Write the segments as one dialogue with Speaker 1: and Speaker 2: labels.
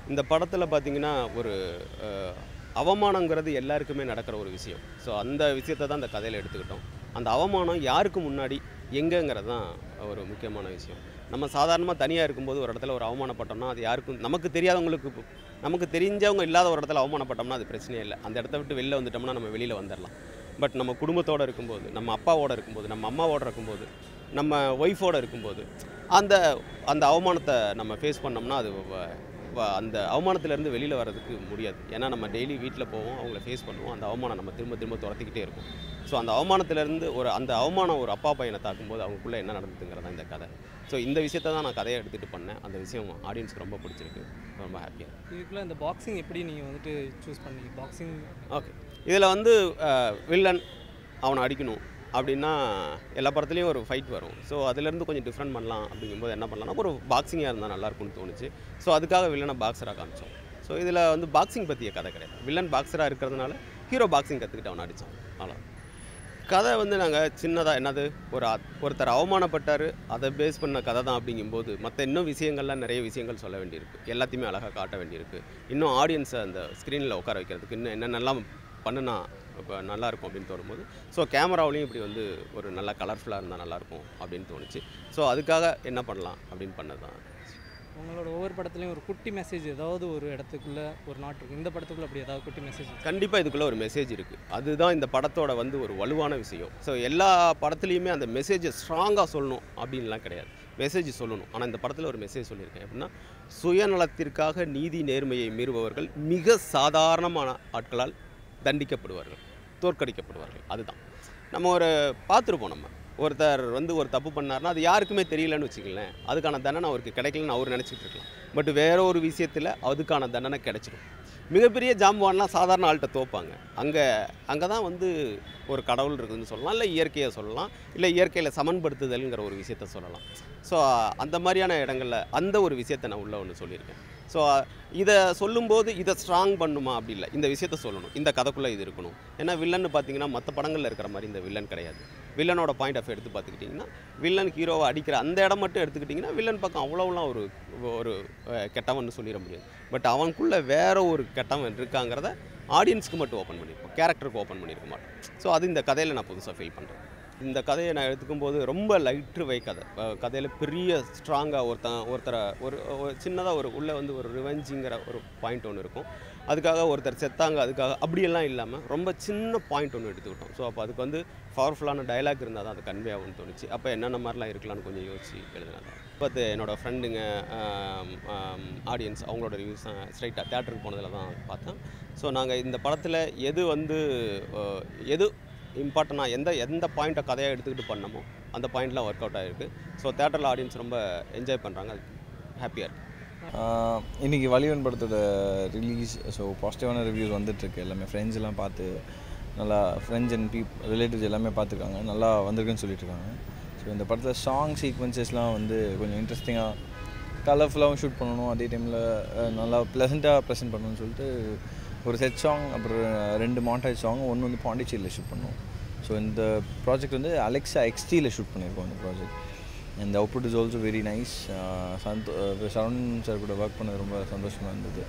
Speaker 1: இந்த படத்தில் பார்த்தீங்கன்னா ஒரு அஹ், அவமானங்கிறது எல்லாருக்குமே நடக்கிற ஒரு விஷயம் ஸோ அந்த விஷயத்தை தான் இந்த கதையில் எடுத்துக்கிட்டோம் அந்த அவமானம் யாருக்கு முன்னாடி எங்கேங்கிறது தான் ஒரு முக்கியமான விஷயம் நம்ம சாதாரணமாக தனியாக இருக்கும்போது ஒரு இடத்துல ஒரு அவமானப்பட்டோம்னா அது யாருக்கும் நமக்கு தெரியாதவங்களுக்கு இப்போ- நமக்கு தெரிஞ்சவங்க இல்லாத ஒரு இடத்துல அவமானப்பட்டோம்னா அது பிரச்சனையே இல்லை அந்த இடத்த விட்டு வெளில வந்துட்டோம்னா நம்ம வெளியில் வந்துடலாம் பட் நம்ம குடும்பத்தோடு இருக்கும்போது நம்ம அப்பாவோட இருக்கும்போது நம்ம அம்மாவோட இருக்கும்போது நம்ம ஒய்ஃபோட இருக்கும்போது அந்த அந்த அவமானத்தை நம்ம ஃபேஸ் பண்ணோம்னா அது வ- வ- அந்த அவமானத்திலேருந்து வெளியில் வர்றதுக்கு முடியாது ஏன்னா நம்ம டெய்லி வீட்டில் போவோம் அவங்கள ஃபேஸ் பண்ணுவோம் அந்த அவமானம் நம்ம திரும்ப திரும்ப துரத்திக்கிட்டே இருக்கும் ஸோ அந்த அவமானத்திலேருந்து ஒரு அந்த அவமானம் ஒரு அப்பா பையனை தாக்கும்போது அவங்களுக்குள்ளே என்ன நடந்ததுங்கிறதா இந்த கதை ஸோ இந்த விஷயத்தை தான் நான் கதையை எடுத்துகிட்டு பண்ணேன் அந்த விஷயம் ஆடியன்ஸ்க்கு ரொம்ப பிடிச்சிருக்கு ரொம்ப ஹாப்பியாக
Speaker 2: இதுக்குள்ள இந்த பாக்ஸிங் எப்படி நீங்கள் வந்துட்டு சூஸ் பண்ணீங்க பாக்ஸிங்
Speaker 1: ஓகே இதில் வந்து வில்லன் அவனை அடிக்கணும் அப்படின்னா எல்லா படத்துலையும் ஒரு ஃபைட் வரும் ஸோ அதுலேருந்து கொஞ்சம் டிஃப்ரெண்ட் பண்ணலாம் அப்படிங்கும்போது என்ன பண்ணலாம்னா ஒரு பாக்ஸிங்காக இருந்தால் நல்லாயிருக்கும்னு தோணுச்சு ஸோ அதுக்காக வில்லனை பாக்ஸராக காமிச்சோம் ஸோ இதில் வந்து பாக்ஸிங் பற்றிய கதை கிடையாது வில்லன் பாக்ஸராக இருக்கிறதுனால ஹீரோ பாக்ஸிங் கற்றுக்கிட்டு அவனை அடித்தான் அவ்வளோ கதை வந்து நாங்கள் சின்னதாக என்னது ஒரு அ- ஒருத்தர் அவமானப்பட்டார் அதை பேஸ் பண்ண கதை தான் அப்படிங்கும்போது மற்ற இன்னும் விஷயங்கள்லாம் நிறைய விஷயங்கள் சொல்ல வேண்டியிருக்கு எல்லாத்தையுமே அழகாக காட்ட வேண்டியிருக்கு இன்னும் ஆடியன்ஸை அந்த ஸ்க்ரீனில் உட்கார வைக்கிறதுக்கு இன்னும் என்னென்னலாம் பண்ணுனா இப்போ நல்லாயிருக்கும் அப்படின்னு தோணும்போது ஸோ கேமராவிலையும் இப்படி வந்து ஒரு நல்ல கலர்ஃபுல்லாக இருந்தால் நல்லாயிருக்கும் அப்படின்னு தோணுச்சு ஸோ அதுக்காக என்ன பண்ணலாம் அப்படின்னு பண்ணது தான்
Speaker 2: உங்களோட ஒவ்வொரு படத்துலையும் ஒரு குட்டி மெசேஜ் ஏதாவது ஒரு இடத்துக்குள்ள ஒரு நாட்டுக்கு இந்த படத்துக்குள்ள அப்படி ஏதாவது குட்டி மெசேஜ்
Speaker 1: கண்டிப்பாக இதுக்குள்ளே ஒரு மெசேஜ் இருக்குது அதுதான் இந்த படத்தோட வந்து ஒரு வலுவான விஷயம் ஸோ எல்லா படத்துலையுமே அந்த மெசேஜை ஸ்ட்ராங்காக சொல்லணும் அப்படின்லாம் கிடையாது மெசேஜ் சொல்லணும் ஆனால் இந்த படத்தில் ஒரு மெசேஜ் சொல்லியிருக்கேன் எப்படின்னா சுயநலத்திற்காக நீதி நேர்மையை மீறுபவர்கள் மிக சாதாரணமான ஆட்களால் தண்டிக்கப்படுவார்கள் தோற்கடிக்கப்படுவார்கள் அதுதான் நம்ம ஒரு பார்த்துருப்போம் நம்ம ஒருத்தர் வந்து ஒரு தப்பு பண்ணாருன்னா அது யாருக்குமே தெரியலன்னு வச்சுக்கங்களேன் அதுக்கான தண்டனை அவருக்கு கிடைக்கலன்னு அவர் நினச்சிட்டு இருக்கலாம் பட் வேற ஒரு விஷயத்தில் அதுக்கான தண்டனை கிடைச்சிடும் மிகப்பெரிய ஜாம்பவான்லாம் சாதாரண ஆள்கிட்ட தோப்பாங்க அங்கே அங்கே தான் வந்து ஒரு கடவுள் இருக்குதுன்னு சொல்லலாம் இல்லை இயற்கையை சொல்லலாம் இல்லை இயற்கையில் சமன்படுத்துதல்ங்கிற ஒரு விஷயத்த சொல்லலாம் ஸோ அந்த மாதிரியான இடங்களில் அந்த ஒரு விஷயத்தை நான் உள்ள ஒன்று சொல்லியிருக்கேன் ஸோ இதை சொல்லும்போது இதை ஸ்ட்ராங் பண்ணுமா அப்படி இல்லை இந்த விஷயத்த சொல்லணும் இந்த கதைக்குள்ளே இது இருக்கணும் ஏன்னா வில்லன்னு பார்த்தீங்கன்னா மற்ற படங்களில் இருக்கிற மாதிரி இந்த வில்லன் கிடையாது வில்லனோட பாயிண்ட் ஆஃப் எடுத்து பார்த்துக்கிட்டிங்கன்னா வில்லன் ஹீரோவை அடிக்கிற அந்த இடம் மட்டும் எடுத்துக்கிட்டிங்கன்னா வில்லன் பக்கம் அவ்வளோலாம் ஒரு ஒரு அஹ், கெட்டவன்னு சொல்லிட முடியாது பட் அவனுக்குள்ளே வேற ஒரு கெட்டவன் இருக்காங்கிறத ஆடியன்ஸ்க்கு மட்டும் ஓப்பன் பண்ணியிருப்போம் கேரக்டருக்கு ஓப்பன் பண்ணியிருக்க மாட்டோம் ஸோ அது இந்த கதையில் நான் புதுசாக ஃபீல் பண்ணுறேன் இந்த கதையை நான் எடுத்துக்கும் போது ரொம்ப லைட்ரு வை கதை கதையில் பெரிய ஸ்ட்ராங்காக ஒருத்தன் ஒருத்தரை ஒரு ஒரு சின்னதாக ஒரு உள்ளே வந்து ஒரு ரிவெஞ்சிங்கிற ஒரு பாயிண்ட் ஒன்று இருக்கும் அதுக்காக ஒருத்தர் செத்தாங்க அதுக்காக அப்படியெல்லாம் இல்லாமல் ரொம்ப சின்ன பாயிண்ட் ஒன்று எடுத்துக்கிட்டோம் ஸோ அப்போ அதுக்கு வந்து பவர்ஃபுல்லான டயலாக் இருந்தால் தான் அது கன்வே ஆகும்னு தோணுச்சு அப்போ என்னென்ன மாதிரிலாம் இருக்கலாம்னு கொஞ்சம் யோசிச்சு எழுதினேன் பார்த்து என்னோடய ஃப்ரெண்டுங்க ஆடியன்ஸ் அவங்களோட ரிவ்யூஸ் ஸ்ட்ரைட்டாக தேட்டருக்கு போனதில் தான் பார்த்தேன் ஸோ நாங்கள் இந்த படத்தில் எது வந்து அஹ், எது இம்பார்ட்டண்ட்டாக எந்த எந்த பாயிண்ட்டை கதையாக எடுத்துக்கிட்டு பண்ணமோ அந்த பாயிண்ட்லாம் ஒர்க் அவுட் ஆகிருக்கு ஸோ தேட்டரில் ஆடியன்ஸ் ரொம்ப என்ஜாய் பண்ணுறாங்க ஹாப்பியாக இருக்குது
Speaker 3: ஆஹ் இன்னைக்கு வலிவன் படத்தோட ரிலீஸ் ஸோ பாசிட்டிவான ரிவ்யூஸ் வந்துட்டுருக்கு எல்லாமே ஃப்ரெண்ட்ஸ் எல்லாம் பார்த்து நல்லா ஃப்ரெண்ட்ஸ் அண்ட் பீப் ரிலேட்டிவ்ஸ் எல்லாமே பார்த்துருக்காங்க நல்லா வந்திருக்குன்னு சொல்லிட்டு இருக்காங்க ஸோ இந்த படத்தில் சாங் சீக்வன்சஸ்லாம் வந்து கொஞ்சம் இன்ட்ரெஸ்டிங்காக கலர்ஃபுல்லாகவும் ஷூட் பண்ணணும் அதே டைமில் நல்லா ப்ளசண்ட்டாக ப்ரெசென்ட் பண்ணணும்னு சொல்லிட்டு ஒரு செட் சாங் அப்புறம் ரெண்டு மாண்டாஜ் சாங் ஒன்று வந்து பாண்டிச்சேரியில் ஷூட் பண்ணோம் ஸோ இந்த ப்ராஜெக்ட் வந்து அலெக்ஸா எக்ஸ்டியில் ஷூட் பண்ணியிருக்கோம் இந்த ப்ராஜெக்ட் இந்த output is also very nice சந்தோ சரவணன் சார் கூட ஒர்க் பண்ணது ரொம்ப சந்தோஷமாக இருந்தது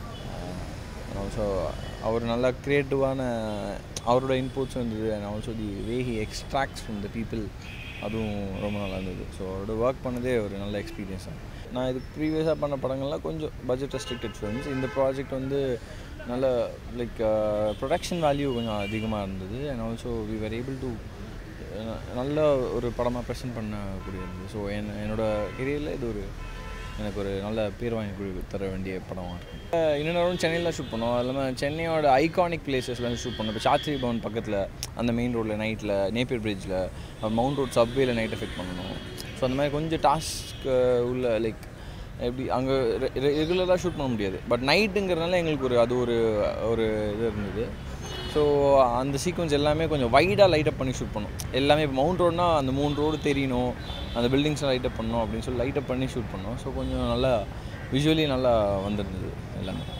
Speaker 3: ஆல்சோ அவர் நல்லா க்ரியேட்டிவான அவரோட இன்புட்ஸும் இருந்தது and also the way he extracts from the people அதுவும் ரொம்ப நல்லா இருந்தது ஸோ அவரோட ஒர்க் பண்ணதே ஒரு நல்ல எக்ஸ்பீரியன்ஸ் தான் நான் இதுக்கு ப்ரீவியஸாக பண்ண படங்கள்லாம் கொஞ்சம் பட்ஜெட் ரெஸ்ட்ரிக்டட் ஃபிலிம்ஸ் இந்த ப்ராஜெக்ட் வந்து நல்ல லைக் ப்ரொடக்ஷன் வேல்யூ கொஞ்சம் அதிகமாக இருந்தது and also we were able to நல்ல ஒரு படமாக ப்ரெசென்ட் பண்ணக்கூடிய இருந்தது ஸோ என் என்னோட கெரியரில் இது ஒரு எனக்கு ஒரு நல்ல பேர் வாங்கி கொடு- தர வேண்டிய படமாக இருக்கும் இன்னொரு சென்னையில் ஷூட் பண்ணோம் அது இல்லாமல் சென்னையோட ஐகானிக் பிளேசஸ்லாம் ஷூட் பண்ணோம் இப்போ சாத்ரி பவன் பக்கத்தில் அந்த மெயின் ரோட்டில் நைட்டில் நேப்பியர் பிரிட்ஜில் மவுண்ட் ரோட் சப்வேல நைட் எஃபெக்ட் பண்ணணும் ஸோ அந்த மாதிரி கொஞ்சம் டாஸ்க் உள்ள லைக் எப்படி அங்கே ரெகுலராக ஷூட் பண்ண முடியாது பட் நைட்டுங்கிறதுனால எங்களுக்கு ஒரு அது ஒரு ஒரு இது இருந்தது ஸோ அந்த சீக்வன்ஸ் எல்லாமே கொஞ்சம் வைடாக லைட்டப் பண்ணி ஷூட் பண்ணோம் எல்லாமே இப்போ மவுண்ட் ரோட்னா அந்த மூணு ரோடு தெரியணும் அந்த பில்டிங்ஸ்லாம் லைட்டப் பண்ணணும் அப்படின்னு சொல்லி லைட்டப் பண்ணி ஷூட் பண்ணோம் ஸோ கொஞ்சம் நல்லா விஷுவலி நல்லா வந்திருந்தது எல்லாமே